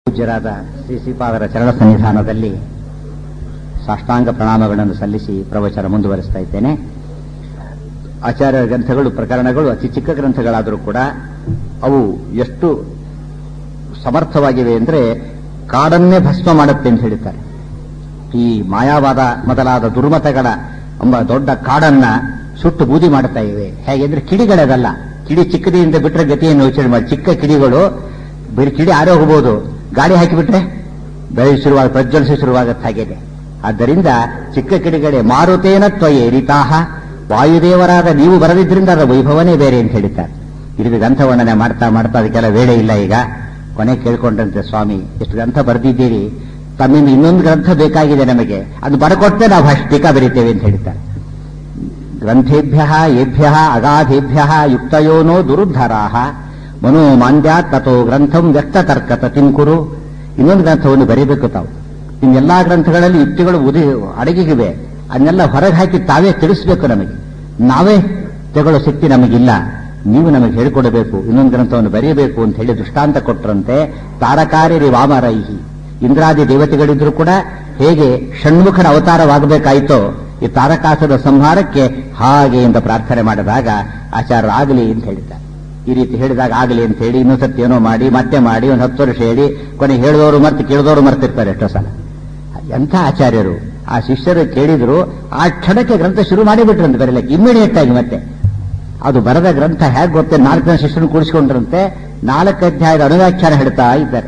ಪೂಜ್ಯರಾದ ಶ್ರೀ ಶ್ರೀಪಾದರ ಚರಣ ಸನ್ನಿಧಾನದಲ್ಲಿ ಸಾಷ್ಟಾಂಗ ಪ್ರಣಾಮಗಳನ್ನು ಸಲ್ಲಿಸಿ ಪ್ರವಚನ ಮುಂದುವರಿಸ್ತಾ ಇದ್ದೇನೆ ಆಚಾರ್ಯ ಗ್ರಂಥಗಳು ಪ್ರಕರಣಗಳು ಅತಿ ಚಿಕ್ಕ ಗ್ರಂಥಗಳಾದರೂ ಕೂಡ ಅವು ಎಷ್ಟು ಸಮರ್ಥವಾಗಿವೆ ಅಂದರೆ ಕಾಡನ್ನೇ ಭಸ್ಮ ಮಾಡುತ್ತೆ ಅಂತ ಹೇಳ್ತಾರೆ ಈ ಮಾಯಾವಾದ ಮೊದಲಾದ ದುರ್ಮತಗಳ ಎಂಬ ದೊಡ್ಡ ಕಾಡನ್ನ ಸುಟ್ಟು ಬೂದಿ ಮಾಡ್ತಾ ಇವೆ ಹೇಗೆಂದ್ರೆ ಕಿಡಿಗಳದಲ್ಲ ಕಿಡಿ ಚಿಕ್ಕದಿಂದ ಬಿಟ್ಟರೆ ಗತಿಯನ್ನು ಯೋಚನೆ ಮಾಡಿ ಚಿಕ್ಕ ಕಿಡಿಗಳು ಬರೀ ಕಿಡಿ ಆರೇ ಹೋಗಬಹುದು ಗಾಳಿ ಹಾಕಿಬಿಟ್ರೆ ಬೆಳೆ ಶುರುವಾಗ ಪ್ರಜ್ವಲಿಸಿ ಶುರುವಾಗತ್ತೆ ಹಾಗೇನೆ ಆದ್ದರಿಂದ ಚಿಕ್ಕ ಕಿಡಿಗಡೆ ಮಾರುತೇನ ತ್ವಯೇ ರಿತಾಹ ವಾಯುದೇವರಾದ ನೀವು ಬರದಿದ್ರಿಂದ ಅದರ ವೈಭವನೇ ಬೇರೆ ಅಂತ ಹೇಳಿದ್ದಾರೆ ಇದು ಗ್ರಂಥ ವರ್ಣನೆ ಮಾಡ್ತಾ ಮಾಡ್ತಾ ಅದಕ್ಕೆಲ್ಲ ವೇಳೆ ಇಲ್ಲ ಈಗ ಕೊನೆ ಕೇಳ್ಕೊಂಡಂತೆ ಸ್ವಾಮಿ ಎಷ್ಟು ಗ್ರಂಥ ಬರೆದಿದ್ದೀರಿ ತಮ್ಮಿಂದ ಇನ್ನೊಂದು ಗ್ರಂಥ ಬೇಕಾಗಿದೆ ನಮಗೆ ಅದು ಬರಕೊಟ್ಟೆ ನಾವು ಅಷ್ಟು ಟೀಕಾ ಬರೀತೇವೆ ಅಂತ ಹೇಳ್ತಾರೆ ಗ್ರಂಥೇಭ್ಯ ಏಭ್ಯ ಅಗಾಧೇಭ್ಯ ಯುಕ್ತಯೋನೋ ದುರುದ್ಧರಾ ಮನೋ ಮಾಂದ್ಯಾತ್ ತಥೋ ಗ್ರಂಥಂ ವ್ಯಕ್ತ ತರ್ಕತ ತಿನ್ಕುರು ಇನ್ನೊಂದು ಗ್ರಂಥವನ್ನು ಬರೀಬೇಕು ತಾವು ಇನ್ನು ಎಲ್ಲಾ ಗ್ರಂಥಗಳಲ್ಲಿ ಯುಕ್ತಿಗಳು ಉದಿ ಅಡಗಿಗಿವೆ ಅದನ್ನೆಲ್ಲ ಹೊರಗೆ ಹಾಕಿ ತಾವೇ ತಿಳಿಸಬೇಕು ನಮಗೆ ನಾವೇ ತಗೊಳ್ಳೋ ಶಕ್ತಿ ನಮಗಿಲ್ಲ ನೀವು ನಮಗೆ ಹೇಳಿಕೊಡಬೇಕು ಇನ್ನೊಂದು ಗ್ರಂಥವನ್ನು ಬರೆಯಬೇಕು ಅಂತ ಹೇಳಿ ದೃಷ್ಟಾಂತ ಕೊಟ್ಟರಂತೆ ತಾರಕಾರಿ ವಾಮರೈಹಿ ಇಂದ್ರಾದಿ ದೇವತೆಗಳಿದ್ರು ಕೂಡ ಹೇಗೆ ಷಣ್ಮುಖನ ಅವತಾರವಾಗಬೇಕಾಯಿತೋ ಈ ತಾರಕಾಸುರ ಸಂಹಾರಕ್ಕೆ ಹಾಗೆ ಅಂತ ಪ್ರಾರ್ಥನೆ ಮಾಡಿದಾಗ ಆಚಾರ್ಯ ಆಗಲಿ ಅಂತ ಹೇಳಿದ್ದಾರೆ ಈ ರೀತಿ ಹೇಳಿದಾಗ ಆಗಲಿ ಅಂತ ಹೇಳಿ ಇನ್ನೊಂದ್ಸತಿ ಏನೋ ಮಾಡಿ ಮತ್ತೆ ಮಾಡಿ ಒಂದು ಹತ್ತು ವರ್ಷ ಹೇಳಿ ಕೊನೆ ಹೇಳಿದವರು ಮರ್ತು ಕೇಳಿದವರು ಮರ್ತಿರ್ತಾರೆ ಎಷ್ಟೋ ಸಲ ಎಂಥ ಆಚಾರ್ಯರು ಆ ಶಿಷ್ಯರು ಕೇಳಿದ್ರು ಆ ಕ್ಷಣಕ್ಕೆ ಗ್ರಂಥ ಶುರು ಮಾಡಿಬಿಟ್ರಂತೆ ಬರೀಲಿಕ್ಕೆ ಇಮ್ಮಿಡಿಯೇಟ್ ಆಗಿ ಮತ್ತೆ ಅದು ಬರೆದ ಗ್ರಂಥ ಹೇಗೆ ಗೊತ್ತೇ ನಾಲ್ಕು ಜನ ಶಿಷ್ಯರನ್ನು ಕೂಡಿಸಿಕೊಂಡ್ರಂತೆ ನಾಲ್ಕು ಅಧ್ಯಾಯದ ಅನುವ್ಯಾಖ್ಯಾನ ಹೇಳ್ತಾ ಇದ್ದಾರೆ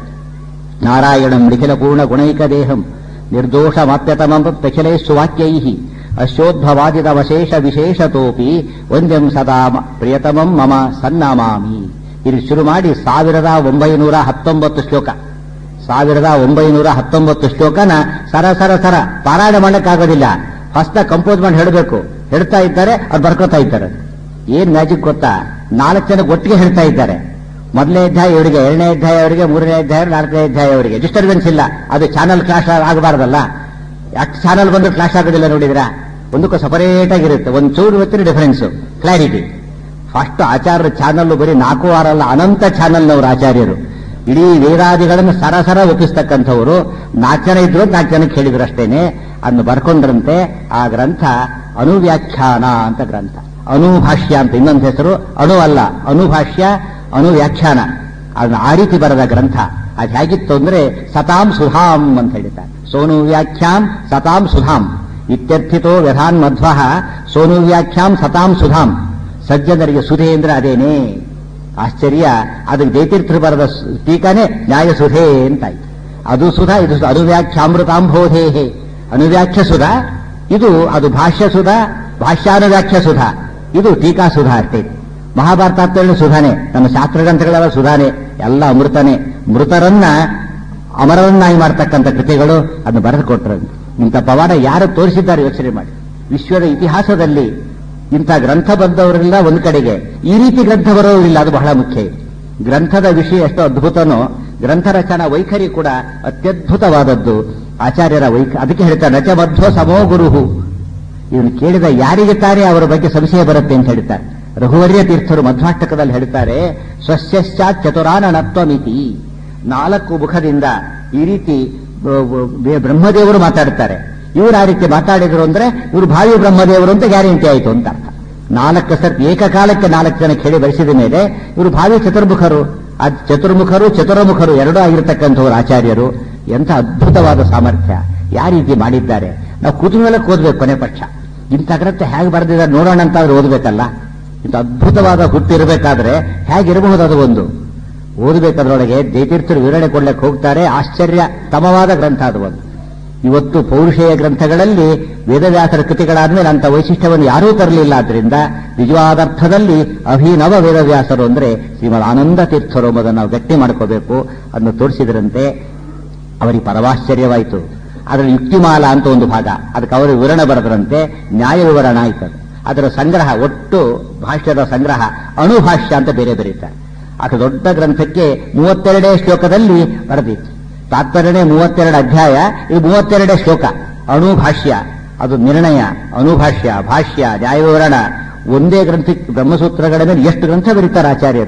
ನಾರಾಯಣಂ ನಿಖಿಲ ಪೂರ್ಣ ಗುಣೈಕ ದೇಹಂ ನಿರ್ದೋಷ ಮಾಪ್ಯತಮಂ ಪ್ರಖಿಲೈಸ್ಸು ವಾಕ್ಯೈ ಅಶ್ಯೋದ್ಭವಾದಿತವಶೇಷ ವಿಶೇಷತೋಪಿ ಒಂದೆಂ ಸದಾ ಪ್ರಿಯತಮಂ ಮಮ ಸನ್ನಾಮಾಮಿ ಇದು ಶುರು ಮಾಡಿ ಸಾವಿರದ ಒಂಬೈನೂರ ಹತ್ತೊಂಬತ್ತು ಶ್ಲೋಕ ಸಾವಿರದ ಒಂಬೈನೂರ ಹತ್ತೊಂಬತ್ತು ಶ್ಲೋಕನ ಸರ ಸರ ಸರ ಪಾರಾಯಣ ಮಾಡಕ್ಕಾಗೋದಿಲ್ಲ ಹೊಸ ಕಂಪೋಸ್ ಮಾಡಿ ಹೇಳಬೇಕು ಹೇಳ್ತಾ ಇದ್ದಾರೆ ಅವ್ರು ಬರ್ಕೋತಾ ಇದ್ದಾರೆ ಏನ್ ಮ್ಯಾಜಿಕ್ ಗೊತ್ತಾ ನಾಲ್ಕು ಜನ ಒಟ್ಟಿಗೆ ಹೇಳ್ತಾ ಇದ್ದಾರೆ ಮೊದಲನೇ ಅಧ್ಯಾಯ ಇವರಿಗೆ ಎರಡನೇ ಅಧ್ಯಾಯ ಅವರಿಗೆ ಮೂರನೇ ಅಧ್ಯಾಯ ನಾಲ್ಕನೇ ಅಧ್ಯಾಯ ಅವರಿಗೆ ಡಿಸ್ಟರ್ಬೆನ್ಸ್ ಇಲ್ಲ ಅದು ಚಾನಲ್ ಕ್ಲಾಶ್ ಆಗಬಾರ್ದಲ್ಲ ಯಾಕೆ ಚಾನಲ್ ಬಂದು ಕ್ಲಾಶ್ ಆಗೋದಿಲ್ಲ ನೋಡಿದ್ರ ಒಂದಕ್ಕೂ ಸಪರೇಟ್ ಆಗಿರುತ್ತೆ ಒಂದು ಚೂರು ಹೊತ್ತಿನ difference clarity first Acharya channel ಬರೀ ನಾಲ್ಕು ವಾರ ಅಲ್ಲ ಅನಂತ ಚಾನಲ್ನವರು ಆಚಾರ್ಯರು ಇಡೀ ವೇದಾದಿಗಳನ್ನು ಸರಸರ ಒಪ್ಪಿಸ್ತಕ್ಕಂಥವರು ನಾಲ್ಕು ಜನ ಇದ್ರು ನಾಲ್ಕು ಜನಕ್ಕೆ ಹೇಳಿದ್ರು ಅಷ್ಟೇನೆ ಅದನ್ನು ಬರ್ಕೊಂಡ್ರಂತೆ ಆ ಗ್ರಂಥ ಅನುವ್ಯಾಖ್ಯಾನ ಅಂತ ಗ್ರಂಥ ಅನುಭಾಷ್ಯ ಅಂತ ಇನ್ನೊಂದು ಹೆಸರು ಅಣು ಅಲ್ಲ ಅನುಭಾಷ್ಯ ಅನುವ್ಯಾಖ್ಯಾನ ಅದನ್ನ ಆ ರೀತಿ ಬರೆದ ಗ್ರಂಥ ಅದು ಹೇಗಿತ್ತು ಅಂದ್ರೆ ಸತಾಂ ಸುಧಾಂ ಅಂತ ಹೇಳಿದ್ದಾರೆ ಸೋನು ವ್ಯಾಖ್ಯಾಂ ಸತಾಂ ಸುಧಾಂ ಇತ್ಯರ್ಥಿತೋ ವ್ಯಧಾನ್ ಮಧ್ವ ಸೋನು ವ್ಯಾಖ್ಯಾಂ ಸತಾಂ ಸುಧಾಂ ಸಜ್ಜನರಿಗೆ ಸುಧೆ ಅಂದ್ರೆ ಅದೇನೇ ಆಶ್ಚರ್ಯ ಅದಕ್ಕೆ ಜಯತೀರ್ಥರು ಬರೆದ ಟೀಕಾನೇ ನ್ಯಾಯ ಸುಧೆ ಅಂತಾಯ್ತು ಅದು ಸುಧಾ ಇದು ಅನುವ್ಯಾಖ್ಯಾಮೃತಾಂಬೋಧೇಹೇ ಅನುವ್ಯಾಖ್ಯ ಸುಧಾ ಇದು ಅದು ಭಾಷ್ಯ ಸುಧಾ ಭಾಷ್ಯಾನುವ್ಯಾಖ್ಯ ಸುಧಾ ಇದು ಟೀಕಾ ಸುಧಾ ಅಷ್ಟೇ ಮಹಾಭಾರತಾತ್ಮಲ್ಲಿ ಸುಧಾನೆ ನಮ್ಮ ಶಾಸ್ತ್ರ ಗ್ರಂಥಗಳೆಲ್ಲ ಸುಧಾನೆ ಎಲ್ಲ ಅಮೃತನೇ ಮೃತರನ್ನ ಅಮರರನ್ನಾಗಿ ಮಾಡ್ತಕ್ಕಂಥ ಕೃತಿಗಳು ಅದನ್ನು ಬರೆದು ಕೊಟ್ಟರು ಇಂಥ ಪವಾಡ ಯಾರು ತೋರಿಸಿದ್ದಾರೆ ಯೋಚನೆ ಮಾಡಿ ವಿಶ್ವದ ಇತಿಹಾಸದಲ್ಲಿ ಇಂಥ ಗ್ರಂಥ ಬಂದವರೆಲ್ಲ ಒಂದು ಕಡೆಗೆ ಈ ರೀತಿ ಗ್ರಂಥ ಬರೋರಿಲ್ಲ ಅದು ಬಹಳ ಮುಖ್ಯ ಗ್ರಂಥದ ವಿಷಯ ಎಷ್ಟು ಅದ್ಭುತನೋ ಗ್ರಂಥ ರಚನಾ ವೈಖರಿ ಕೂಡ ಅತ್ಯದ್ಭುತವಾದದ್ದು ಆಚಾರ್ಯರ ವೈಖ ಅದಕ್ಕೆ ಹೇಳ್ತಾರೆ ನಚ ಮಧ್ವ ಸಮೋ ಗುರುಹು ಇವನು ಕೇಳಿದ ಯಾರಿಗೆ ತಾರೆ ಅವರ ಬಗ್ಗೆ ಸಂಶಯ ಬರುತ್ತೆ ಅಂತ ಹೇಳ್ತಾರೆ ರಘುವರ್ಯ ತೀರ್ಥರು ಮಧ್ವಾಷ್ಟಕದಲ್ಲಿ ಹೇಳ್ತಾರೆ ಸ್ವಸ್ಯಶ್ಚಾತ್ ಚತುರಾನಣತ್ವಮಿತಿ ನಾಲ್ಕು ಮುಖದಿಂದ ಈ ರೀತಿ ಬ್ರಹ್ಮದೇವರು ಮಾತಾಡ್ತಾರೆ ಇವರು ಆ ರೀತಿ ಮಾತಾಡಿದ್ರು ಅಂದ್ರೆ ಇವರು ಭಾವಿ ಬ್ರಹ್ಮದೇವರು ಅಂತ ಗ್ಯಾರಂಟಿ ಆಯಿತು ಅಂತ ಅರ್ಥ ನಾಲ್ಕು ಸರ್ತಿ ಏಕಕಾಲಕ್ಕೆ ನಾಲ್ಕು ಜನ ಕೇಳಿ ಬರೆಸಿದ ಮೇಲೆ ಇವರು ಭಾವಿ ಚತುರ್ಮುಖರು ಅದು ಚತುರ್ಮುಖರು ಚತುರಮುಖರು ಎರಡೂ ಆಗಿರತಕ್ಕಂಥವ್ರು ಆಚಾರ್ಯರು ಎಂಥ ಅದ್ಭುತವಾದ ಸಾಮರ್ಥ್ಯ ಯಾವ ರೀತಿ ಮಾಡಿದ್ದಾರೆ ನಾವು ಕುತೂಹಲಕ್ಕೆ ಓದ್ಬೇಕು ಕೊನೆ ಪಕ್ಷ ಇಂಥ ಗ್ರಂಥ ಹೇಗೆ ಬರೆದಿದ್ದಾರೆ ನೋಡೋಣ ಅಂತ ಆದ್ರೆ ಓದಬೇಕಲ್ಲ ಇಂಥ ಅದ್ಭುತವಾದ ಹುಟ್ಟಿರಬೇಕಾದ್ರೆ ಹೇಗಿರಬಹುದು ಅದು ಒಂದು ಓದಬೇಕದ್ರೊಳಗೆ ಜಯತೀರ್ಥರು ವಿವರಣೆ ಕೊಡ್ಲಿಕ್ಕೆ ಹೋಗ್ತಾರೆ ಆಶ್ಚರ್ಯ ತಮವಾದ ಗ್ರಂಥ ಅದು ಒಂದು ಇವತ್ತು ಪೌರುಷೇಯ ಗ್ರಂಥಗಳಲ್ಲಿ ವೇದವ್ಯಾಸರ ಕೃತಿಗಳಾದ್ಮೇಲೆ ಅಂತ ವೈಶಿಷ್ಟ್ಯವನ್ನು ಯಾರೂ ತರಲಿಲ್ಲ ಆದ್ರಿಂದ ನಿಜವಾದ ಅರ್ಥದಲ್ಲಿ ಅಭಿನವ ವೇದವ್ಯಾಸರು ಅಂದ್ರೆ ಶ್ರೀಮದ್ ಆನಂದ ತೀರ್ಥರು ಎಂಬುದನ್ನು ನಾವು ಗಟ್ಟಿ ಮಾಡ್ಕೋಬೇಕು ಅದನ್ನು ತೋರಿಸಿದ್ರಂತೆ ಅವರಿಗೆ ಪರಮಾಶ್ಚರ್ಯವಾಯಿತು ಅದರ ಯುಕ್ತಿಮಾಲ ಅಂತ ಒಂದು ಭಾಗ ಅದಕ್ಕೆ ಅವರು ವಿವರಣೆ ಬರೆದ್ರಂತೆ ನ್ಯಾಯ ವಿವರಣ ಆಯ್ತು ಅದರ ಸಂಗ್ರಹ ಒಟ್ಟು ಭಾಷ್ಯದ ಸಂಗ್ರಹ ಅಣುಭಾಷ್ಯ ಅಂತ ಬೇರೆ ಬರೀತಾರೆ ಅದು ದೊಡ್ಡ ಗ್ರಂಥಕ್ಕೆ ಮೂವತ್ತೆರಡೇ ಶ್ಲೋಕದಲ್ಲಿ ಬರೆದಿತ್ತು ತಾತ್ಪರ್ಯನೇ ಮೂವತ್ತೆರಡು ಅಧ್ಯಾಯ ಇದು ಮೂವತ್ತೆರಡೇ ಶ್ಲೋಕ ಅಣುಭಾಷ್ಯ ಅದು ನಿರ್ಣಯ ಅನುಭಾಷ್ಯ ಭಾಷ್ಯ ನ್ಯಾಯ ವಿವರಣ ಒಂದೇ ಗ್ರಂಥ ಬ್ರಹ್ಮಸೂತ್ರಗಳ ಮೇಲೆ ಎಷ್ಟು ಗ್ರಂಥ ಬರೀತಾರೆ ಆಚಾರ್ಯರು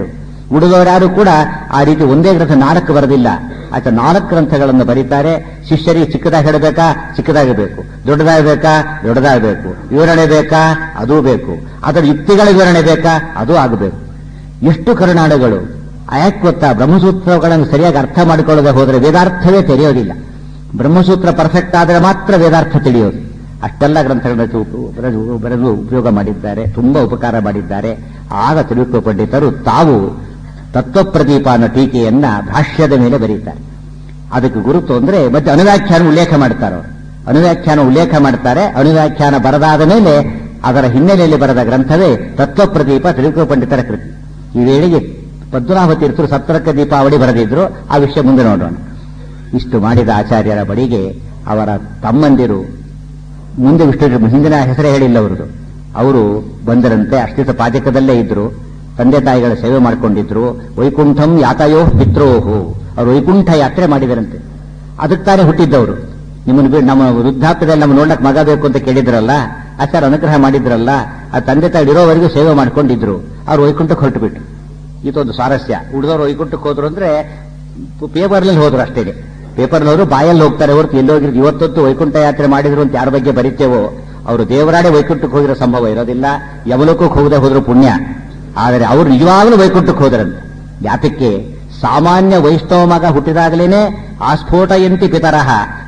ಉಳಿದವರ್ಯಾರು ಕೂಡ ಆ ರೀತಿ ಒಂದೇ ಗ್ರಂಥ ನಾಲ್ಕು ಬರೆದಿಲ್ಲ ಆತ ನಾಲ್ಕು ಗ್ರಂಥಗಳನ್ನು ಬರೀತಾರೆ ಶಿಷ್ಯರಿಗೆ ಚಿಕ್ಕದಾಗಿ ಹೇಳಬೇಕಾ ಚಿಕ್ಕದಾಗಬೇಕು ದೊಡ್ಡದಾಗಬೇಕಾ ದೊಡ್ಡದಾಗಬೇಕು ವಿವರಣೆ ಬೇಕಾ ಅದೂ ಬೇಕು ಅದರ ಯುಕ್ತಿಗಳ ವಿವರಣೆ ಬೇಕಾ ಅದೂ ಆಗಬೇಕು ಎಷ್ಟು ಕರುನಾಡುಗಳು ಯಾಕೆ ಗೊತ್ತಾ ಬ್ರಹ್ಮಸೂತ್ರಗಳನ್ನು ಸರಿಯಾಗಿ ಅರ್ಥ ಮಾಡಿಕೊಳ್ಳದೆ ಹೋದರೆ ವೇದಾರ್ಥವೇ ತೆರೆಯೋದಿಲ್ಲ ಬ್ರಹ್ಮಸೂತ್ರ ಪರ್ಫೆಕ್ಟ್ ಆದರೆ ಮಾತ್ರ ವೇದಾರ್ಥ ತಿಳಿಯೋದು ಅಷ್ಟೆಲ್ಲ ಗ್ರಂಥಗಳನ್ನು ಚೂಟು- ಬರೆದು ಬರೆದು ಉಪಯೋಗ ಮಾಡಿದ್ದಾರೆ ತುಂಬಾ ಉಪಕಾರ ಮಾಡಿದ್ದಾರೆ ಆಗ ತಿರುಕು ಪಂಡಿತರು ತಾವು ತತ್ವಪ್ರದೀಪ ಅನ್ನೋ ಟೀಕೆಯನ್ನ ಭಾಷ್ಯದ ಮೇಲೆ ಬರೀತಾರೆ ಅದಕ್ಕೆ ಗುರುತು ಅಂದ್ರೆ ಮತ್ತೆ ಅನುವ್ಯಾಖ್ಯಾನ ಉಲ್ಲೇಖ ಮಾಡ್ತಾರೆ ಅವರು ಅನುವ್ಯಾಖ್ಯಾನ ಉಲ್ಲೇಖ ಮಾಡ್ತಾರೆ ಅನುವ್ಯಾಖ್ಯಾನ ಬರದಾದ ಮೇಲೆ ಅದರ ಹಿನ್ನೆಲೆಯಲ್ಲಿ ಬರೆದ ಗ್ರಂಥವೇ ತತ್ವಪ್ರದೀಪ ತಿರುಕು ಪಂಡಿತರ ಕೃತಿ ಈ ವೇಳೆಗೆ ಪದ್ಮನಾಭ ತೀರ್ಥರು ಸಪ್ತರಕ ದೀಪಾವಳಿ ಬರೆದಿದ್ರು ಆ ವಿಷಯ ಮುಂದೆ ನೋಡೋಣ ಇಷ್ಟು ಮಾಡಿದ ಆಚಾರ್ಯರ ಬಳಿಗೆ ಅವರ ತಮ್ಮಂದಿರು ಮುಂದೆ ವಿಷ್ಣು ಹಿಂದಿನ ಹೆಸರೇ ಹೇಳಿಲ್ಲ ಅವರದು ಅವರು ಬಂದರಂತೆ ಅಷ್ಟಿತ ಪಾಜಕದಲ್ಲೇ ಇದ್ರು ತಂದೆ ತಾಯಿಗಳ ಸೇವೆ ಮಾಡಿಕೊಂಡಿದ್ರು ವೈಕುಂಠಂ ಯಾತಯೋ ಪಿತ್ರೋಹು ಅವರು ವೈಕುಂಠ ಯಾತ್ರೆ ಮಾಡಿದರಂತೆ ಅದಕ್ಕೆ ತಾನೇ ಹುಟ್ಟಿದ್ದವರು ನಿಮ್ಮನ್ನು ಬಿಟ್ಟು ನಮ್ಮ ವೃದ್ಧಾಪ್ಯದಲ್ಲಿ ನಮ್ಮ ನೋಡ್ಲಕ್ ಮಗ ಬೇಕು ಅಂತ ಕೇಳಿದ್ರಲ್ಲ ಆಚಾರ ಅನುಗ್ರಹ ಮಾಡಿದ್ರಲ್ಲ ಆ ತಂದೆ ತಾಯಿ ಇರೋವರೆಗೂ ಸೇವೆ ಮಾಡ್ಕೊಂಡಿದ್ರು ಅವ್ರು ವೈಕುಂಠಕ್ಕೆ ಹೊರಟು ಬಿಟ್ರು ಇದೊಂದು ಸ್ವಾರಸ್ಯ ಉಳಿದವರು ವೈಕುಂಠಕ್ಕೆ ಹೋದ್ರು ಅಂದ್ರೆ ಪೇಪರ್ನಲ್ಲಿ ಹೋದ್ರು ಅಷ್ಟೇ ಪೇಪರ್ನಲ್ಲಿ ಹೋದ್ರು ಬಾಯಲ್ಲಿ ಹೋಗ್ತಾರೆ ಹೊರತು ಎಲ್ಲಿ ಹೋಗಿದ್ರು ಇವತ್ತೊತ್ತು ವೈಕುಂಠ ಯಾತ್ರೆ ಮಾಡಿದ್ರು ಅಂತ ಯಾರ ಬಗ್ಗೆ ಬರೀತೇವೋ ಅವರು ದೇವರಾಡೆ ವೈಕುಂಠಕ್ಕೆ ಹೋಗಿರೋ ಸಂಭವ ಇರೋದಿಲ್ಲ ಯಮಲೋಕಕ್ಕೆ ಹೋಗದೆ ಹೋದ್ರು ಪುಣ್ಯ ಆದರೆ ಅವರು ನಿಜವಾಗ್ಲೂ ವೈಕುಂಠಕ್ಕೆ ಹೋದರಂತೆ ಯಾತಕ್ಕೆ ಸಾಮಾನ್ಯ ವೈಷ್ಣವ ಮಗ ಹುಟ್ಟಿದಾಗಲೇನೆ ಆಸ್ಫೋಟಯಂತಿ ಪಿತರಹ